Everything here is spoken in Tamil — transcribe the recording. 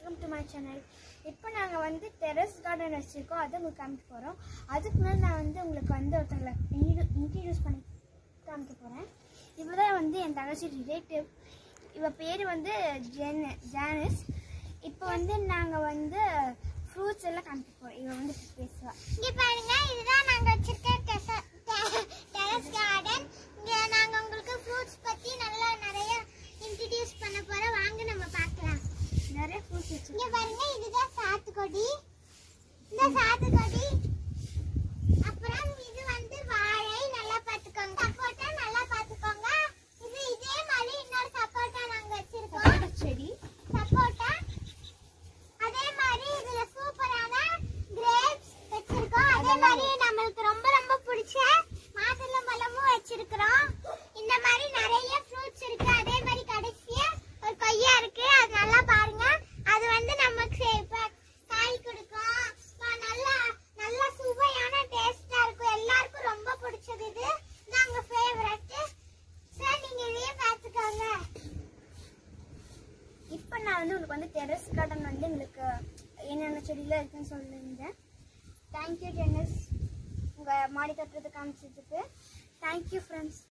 வெல்கம் டு மை சேனல் இப்போ நாங்கள் வந்து டெரஸ் கார்டன் வச்சுருக்கோம் அதை உங்களுக்கு காமிக்க போகிறோம் அதுக்கு முன்னாடி நான் வந்து உங்களுக்கு வந்து ஒருத்தங்களை இன்ட்ரடியூஸ் பண்ணி காமிக்க போகிறேன் இவ தான் வந்து என் தங்கச்சி ரிலேட்டிவ் இவ பேர் வந்து ஜென் ஜானிஸ் இப்போ வந்து நாங்கள் வந்து ஃப்ரூட்ஸ் எல்லாம் காமிக்க போகிறோம் இவ வந்து பேசுவா இங்க பாருங்க இதுதான் நாங்க வச்சிருக்க டெரஸ் கார்டன் இங்க நாங்க உங்களுக்கு ஃப்ரூட்ஸ் பத்தி நல்லா நிறைய இன்ட்ரடியூஸ் பண்ண போறோம் வாங்க நம்ம பார்க்கலாம் நிறைய ஃப்ரூட்ஸ் இங்க வச்சுருக்கோம் பாருங்க இதுதான் சாத்துக்கொடி இந்த சாத்துக்கொடி அப்புறம் இது வந்து வாழை நல்லா பாத்துக்கோங்க சப்போட்டா நல்லா பாத்துக்கோங்க இது இதே மாதிரி இன்னொரு சப்போட்டா நாங்க வச்சிருக்கோம் செடி சப்போட்டா அதே மாதிரி இதுல சூப்பரான கிரேப்ஸ் வச்சிருக்கோம் அதே மாதிரி நம்மளுக்கு ரொம்ப ரொம்ப பிடிச்ச மாதுளம்பழமும் வச்சிருக்கிறோம் இந்த மாதிரி நிறைய ஃப்ரூட்ஸ் இருக்கு அதே மாதிரி கடைசியா ஒரு கொய்யா இருக்கு அது நல்லா பாருங்க அது வந்து நமக்கு இப்ப காய் கொடுக்கும் இப்ப நல்லா நல்ல சுவையான டேஸ்டா இருக்கும் எல்லாருக்கும் ரொம்ப பிடிச்சது இது நாங்க ஃபேவரட் சார் நீங்க இதையே பார்த்துக்கோங்க இப்போ நான் வந்து உங்களுக்கு வந்து டெரஸ் கார்டன் வந்து உங்களுக்கு என்னென்ன செடியில் இருக்குன்னு சொல்லியிருந்தேன் தேங்க்யூ டென்னிஸ் உங்கள் மாடி தட்டுறது காமிச்சதுக்கு தேங்க்யூ ஃப்ரெண்ட்ஸ்